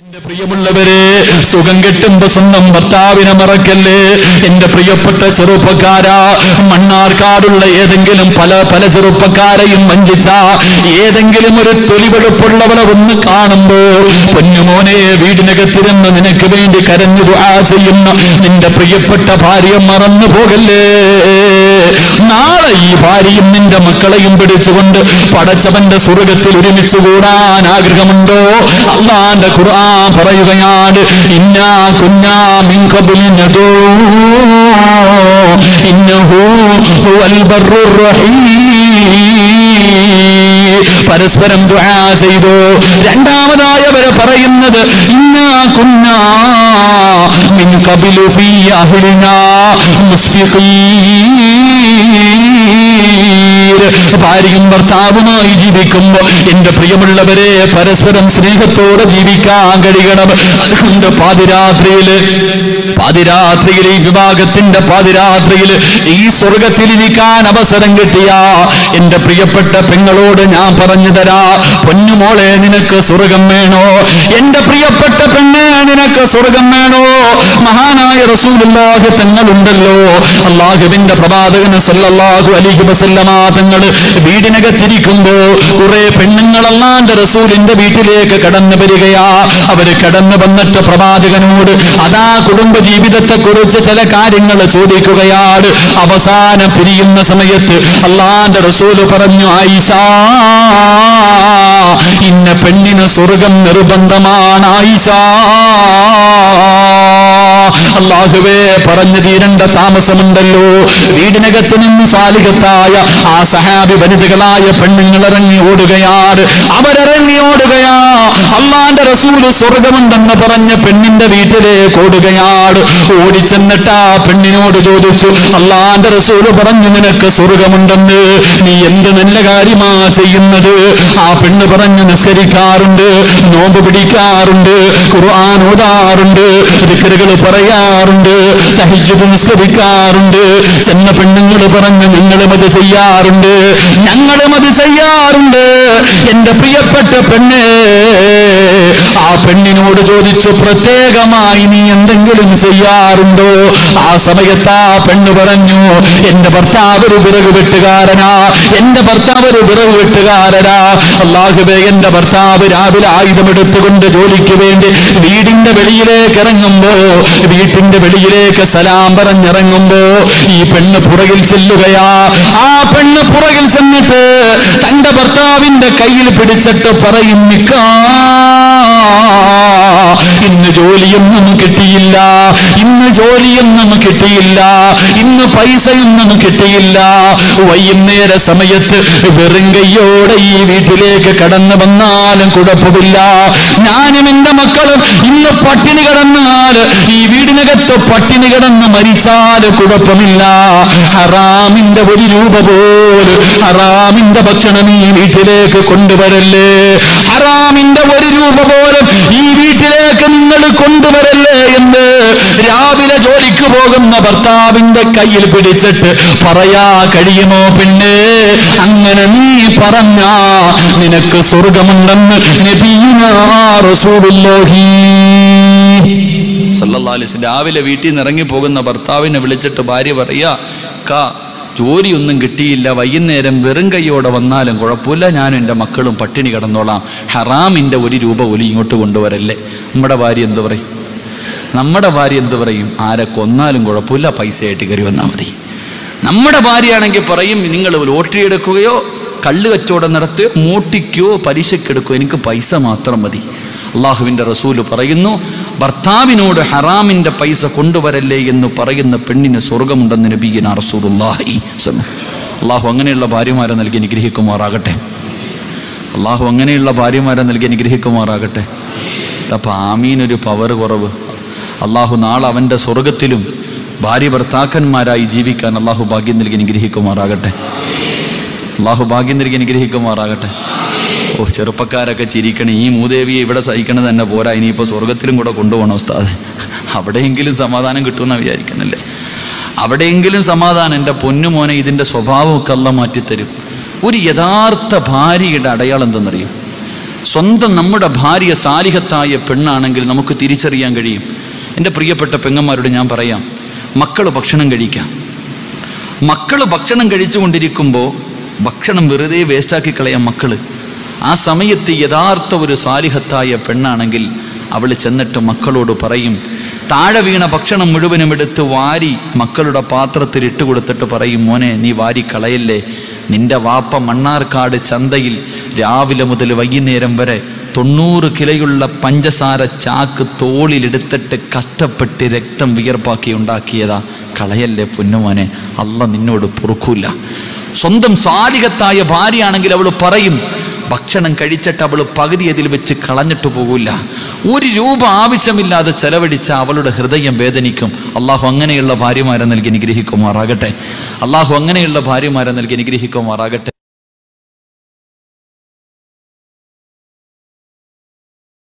എന്റെ പ്രിയമുള്ളവരെ സുഖം കെട്ടുമ്പോ സ്വന്തം ഭർത്താവിനെ മറക്കല്ലേ എന്റെ പ്രിയപ്പെട്ട ചെറുപ്പക്കാരാ മണ്ണാർക്കാടുള്ള ഏതെങ്കിലും പല പല ചെറുപ്പക്കാരെയും വഞ്ചിച്ച ഏതെങ്കിലും ഒരു തൊലിവെളുപ്പുള്ളവളെ ഒന്ന് കാണുമ്പോ പൊന്നുമോനെ വീടിനകത്തിരുന്ന് നിനക്ക് വേണ്ടി കരഞ്ഞു ദുആ ചെയ്യുന്ന നിന്റെ പ്രിയപ്പെട്ട ഭാര്യ മറന്നു പോകല്ലേ നാളെ ഈ ഭാര്യയും നിന്റെ മക്കളെയും പിടിച്ചുകൊണ്ട് പടച്ചവന്റെ സ്വർഗത്തിൽ ഒരുമിച്ച് കൂടാൻ ആഗ്രഹമുണ്ടോ അള്ളാന്റെ ഖുർആൻ പറയുകയാണ് ഇന്നാ കുഞ്ഞാ മിൻ ഖബ്ലി നദൂ ഇന്നഹു ഹുവൽ ബർറുർ റഹീം പരസ്പരം ദുആ ചെയ്തു രണ്ടാമതായി അവര് പറയുന്നത് ഇന്നാ കുഞ്ഞാ മിൻ ഖബ്ലു ഫീ അഹ്ലിനാ മുസ്ഫിഖീൻ ഭാര്യയും ഭർത്താവുമായി ജീവിക്കുമ്പോ എന്റെ പ്രിയമുള്ളവരെ പരസ്പരം സ്നേഹത്തോടെ ജീവിക്കാൻ കഴിയണം അതുകൊണ്ട് പാതിരാത്രിയില് പാതിരാത്രിയിൽ ഈ വിഭാഗത്തിന്റെ പാതിരാത്രിയിൽ ഈ സ്വർഗത്തിൽ ഇരിക്കാൻ അവസരം കിട്ടിയ എന്റെ പ്രിയപ്പെട്ട പെങ്ങളോട് ഞാൻ പറഞ്ഞു തരാ പൊന്നുമോളെ നിനക്ക് സ്വർഗം വേണോ എന്റെ പ്രിയപ്പെട്ട പെണ്ണെ നിനക്ക് സ്വർഗം വേണോ മഹാനായ റസൂലുള്ളാഹി തങ്ങളുണ്ടല്ലോ അള്ളാഹുവിന്റെ പ്രവാചകന് സല്ലല്ലാഹു അലൈഹി വസല്ലമ തങ്ങൾ വീടിനകത്തിരിക്കുമ്പോ കുറെ പെണ്ണുങ്ങൾ അള്ളാന്റെ റസൂലിന്റെ വീട്ടിലേക്ക് കടന്നു വരികയാ അവര് കടന്നു വന്നിട്ട് പ്രവാചകനോട് അതാ കുടുംബ ജീവിതത്തെ കുറിച്ച് ചില കാര്യങ്ങൾ ചോദിക്കുകയാണ് അവസാനം പിരിയുന്ന സമയത്ത് അള്ളാന്റെ റസൂല് പറഞ്ഞു ആയിഷ ഇന്ന പെണ്ണിന് സ്വർഗം നിർബന്ധമാണ് ആയിഷ അള്ളാഹുവേ പറഞ്ഞു തീരേണ്ട താമസമുണ്ടല്ലോ വീടിനകത്ത് നിന്ന് സാലികത്തായ ആ സഹാബി വനിതകളായ പെണ്ണുങ്ങൾ ഇറങ്ങി ഓടുകയാണ് അവരിറങ്ങി ഓടുകയാ അള്ളാന്റെ റസൂല് സ്വർഗമുണ്ടെന്ന് പറഞ്ഞ പെണ്ണിന്റെ വീട്ടിലേക്ക് ഓടുകയാണ് ഓടിച്ചെന്നിട്ട് ആ പെണ്ണിനോട് ചോദിച്ചു അള്ളാന്റെ റസൂല് പറഞ്ഞു നിനക്ക് സ്വർഗമുണ്ടെന്ന് നീ എന്ത് നല്ല കാര്യമാ ചെയ്യുന്നത് ആ പെണ്ണ് പറഞ്ഞു നിസ്കരിക്കാറുണ്ട് നോമ്പ് പിടിക്കാറുണ്ട് ഖുർആൻ ഓതാറുണ്ട് ദിക്കറുകൾ പറയാറുണ്ട് തഹിജ്ജുദ് നിസ്കരിക്കാറുണ്ട് ചെന്ന പെണ്ണുങ്ങൾ പറഞ്ഞു ഞങ്ങളും അത് ചെയ്യാറുണ്ട് ഞങ്ങളും അത് ചെയ്യാറുണ്ട് എന്റെ പ്രിയപ്പെട്ട പെണ്ണ് ആ പെണ്ണിനോട് ചോദിച്ചു പ്രത്യേകമായി നീ എന്തെങ്കിലും ചെയ്യാറുണ്ടോ ആ സമയത്ത് ആ പെണ്ണ് പറഞ്ഞു എന്റെ ഭർത്താവ് ഒരു വിറക് വെട്ടുകാരനാ എന്റെ ഭർത്താവ് ഒരു വിറക് വെട്ടുകാരനാ അള്ളാഹുബേ എന്റെ ഭർത്താവ് രാവിലെ ആയുധമെടുത്തുകൊണ്ട് ജോലിക്ക് വേണ്ടി വീടിന്റെ വെളിയിലേക്ക് ഇറങ്ങുമ്പോ വീട്ടിന്റെ വെളിയിലേക്ക് സലാം പറഞ്ഞിറങ്ങുമ്പോ ഈ പെണ്ണ് പുറകിൽ ചെല്ലുകയാ ആ പെണ്ണ് പുറകിൽ ചെന്നിട്ട് തന്റെ ഭർത്താവിന്റെ കയ്യിൽ പിടിച്ചിട്ട് പറയും നിക്കാ ഇന്ന് ജോലിയൊന്നും കിട്ടിയില്ല ഇന്ന് ജോലിയൊന്നും കിട്ടിയില്ല ഇന്ന് പൈസയൊന്നും കിട്ടിയില്ല വൈകുന്നേര സമയത്ത് വെറും കയ്യോടെ ഈ വീട്ടിലേക്ക് കടന്നു വന്നാലും കുഴപ്പമില്ല ഞാനും എന്റെ മക്കളും ഇന്ന് പട്ടിണി കിടന്നാൽ ഈ വീടിനകത്ത് പട്ടിണി കിടന്ന് മരിച്ചാൽ കുഴപ്പമില്ല ഹറാമിന്റെ ഒരു രൂപ പോലും ഹറാമിന്റെ ഭക്ഷണം ഈ വീട്ടിലേക്ക് കൊണ്ടുവരല്ലേ ഹറാമിന്റെ ഒരു രൂപ പോലും ഈ വീട്ടിലേക്ക് നിങ്ങൾ കൊണ്ടുവരല്ലേ എന്ന് രാവിലെ ജോലിക്ക് പോകുന്ന ഭർത്താവിന്റെ കയ്യിൽ പിടിച്ചിട്ട് പറയാ കഴിയുമോ പെണ്ണ് അങ്ങനെ നീ പറഞ്ഞ നിനക്ക് സ്വർഗമുണ്ടെന്ന് നബീനാ റസൂലുള്ളാഹി സല്ലല്ലാഹു അലൈഹി വസല്ലം രാവിലെ വീട്ടിൽ നിന്ന് ഇറങ്ങി പോകുന്ന ഭർത്താവിനെ വിളിച്ചിട്ട് ഭാര്യ പറയാ കാ ജോലിയൊന്നും കിട്ടിയില്ല വൈകുന്നേരം വെറും കൈയോടെ വന്നാലും കുഴപ്പമില്ല ഞാനും എൻ്റെ മക്കളും പട്ടിണി കിടന്നോളാം ഹറാമിൻ്റെ ഒരു രൂപ ഒലി ഇങ്ങോട്ട് കൊണ്ടുവരല്ലേ നമ്മുടെ ഭാര്യ എന്ത് പറയും നമ്മുടെ ഭാര്യ എന്ത് പറയും ആരെ കൊന്നാലും കുഴപ്പമില്ല പൈസയായിട്ട് കയറി വന്നാൽ മതി നമ്മുടെ ഭാര്യയാണെങ്കിൽ പറയും നിങ്ങൾ ലോട്ടറി എടുക്കുകയോ കള്ള് കച്ചവടം നടത്തുകയോ മൂട്ടിക്കോ പലിശക്കെടുക്കുകയോ എനിക്ക് പൈസ മാത്രം മതി അള്ളാഹുവിൻ്റെ റസൂല് പറയുന്നു ഭർത്താവിനോട് ഹറാമിൻ്റെ പൈസ കൊണ്ടുവരല്ലേ എന്ന് പറയുന്ന പെണ്ണിന് സ്വർഗമുണ്ടെന്ന് നബീന റസൂലുള്ളാഹി സ്വല്ലം. അള്ളാഹു അങ്ങനെയുള്ള ഭാര്യമാരെ നൽകി അനുഗ്രഹിക്കുമാറാകട്ടെ അള്ളാഹു അങ്ങനെയുള്ള ഭാര്യമാരെ നൽകി അനുഗ്രഹിക്കുമാറാകട്ടെ അപ്പം ആമീനൊരു പവർ കുറവ് അള്ളാഹു നാളെ അവൻ്റെ സ്വർഗത്തിലും ഭാര്യ ഭർത്താക്കന്മാരായി ജീവിക്കാൻ അള്ളാഹു ഭാഗ്യം നൽകി അനുഗ്രഹിക്കുമാറാകട്ടെ അള്ളാഹു ഭാഗ്യം നൽകി അനുഗ്രഹിക്കുമാറാകട്ടെ ഓ ചെറുപ്പക്കാരൊക്കെ ചിരിക്കണേ ഈ മൂദേവിയെ ഇവിടെ സഹിക്കണത് തന്നെ പോരാ ഇനിയിപ്പോൾ സ്വർഗത്തിലും കൂടെ കൊണ്ടുപോകണം ഉസ്താദ് അവിടെയെങ്കിലും സമാധാനം കിട്ടുമെന്നാണ് വിചാരിക്കുന്നില്ലേ അവിടെയെങ്കിലും സമാധാനം എൻ്റെ പൊന്നുമോനെ ഇതിൻ്റെ സ്വഭാവമൊക്കെ അല്ല മാറ്റിത്തരും ഒരു യഥാർത്ഥ ഭാര്യയുടെ അടയാളം എന്തെന്നറിയും സ്വന്തം നമ്മുടെ ഭാര്യ സാലിഹത്തായ പെണ്ണാണെങ്കിൽ നമുക്ക് തിരിച്ചറിയാൻ കഴിയും എൻ്റെ പ്രിയപ്പെട്ട പെങ്ങന്മാരോട് ഞാൻ പറയാം മക്കൾ ഭക്ഷണം കഴിക്കാം മക്കൾ ഭക്ഷണം കഴിച്ചുകൊണ്ടിരിക്കുമ്പോൾ ഭക്ഷണം വെറുതെ വേസ്റ്റാക്കി കളയാം മക്കൾ ആ സമയത്ത് യഥാർത്ഥ ഒരു സാലിഹത്തായ പെണ്ണാണെങ്കിൽ അവൾ ചെന്നിട്ട് മക്കളോട് പറയും താഴെ വീണ ഭക്ഷണം മുഴുവനും എടുത്ത് വാരി മക്കളുടെ പാത്രത്തിൽ ഇട്ട് കൊടുത്തിട്ട് പറയും മോനെ നീ വാരി കളയല്ലേ നിന്റെ വാപ്പ മണ്ണാർക്കാട് ചന്തയിൽ രാവിലെ മുതൽ വൈകുന്നേരം വരെ തൊണ്ണൂറ് കിലോയുള്ള പഞ്ചസാര ചാക്ക് തോളിലെടുത്തിട്ട് കഷ്ടപ്പെട്ട് രക്തം വിയർപ്പാക്കി ഉണ്ടാക്കിയതാ കളയല്ലേ പൊന്നുമോനെ അല്ല നിന്നോട് പൊറുക്കൂല സ്വന്തം സാലികത്തായ ഭാര്യയാണെങ്കിൽ അവൾ പറയും ഭക്ഷണം കഴിച്ചിട്ട് അവൾ പകുതി അതിൽ വെച്ച് കളഞ്ഞിട്ട് പോകില്ല ഒരു രൂപ ആവശ്യമില്ലാതെ ചെലവഴിച്ച അവളുടെ ഹൃദയം വേദനിക്കും അള്ളാഹു അങ്ങനെയുള്ള ഭാര്യമാരെ നൽകി അനുഗ്രഹിക്കുമാറാകട്ടെ അള്ളാഹു അങ്ങനെയുള്ള ഭാര്യമാരെ നൽകി അനുഗ്രഹിക്കുമാറാകട്ടെ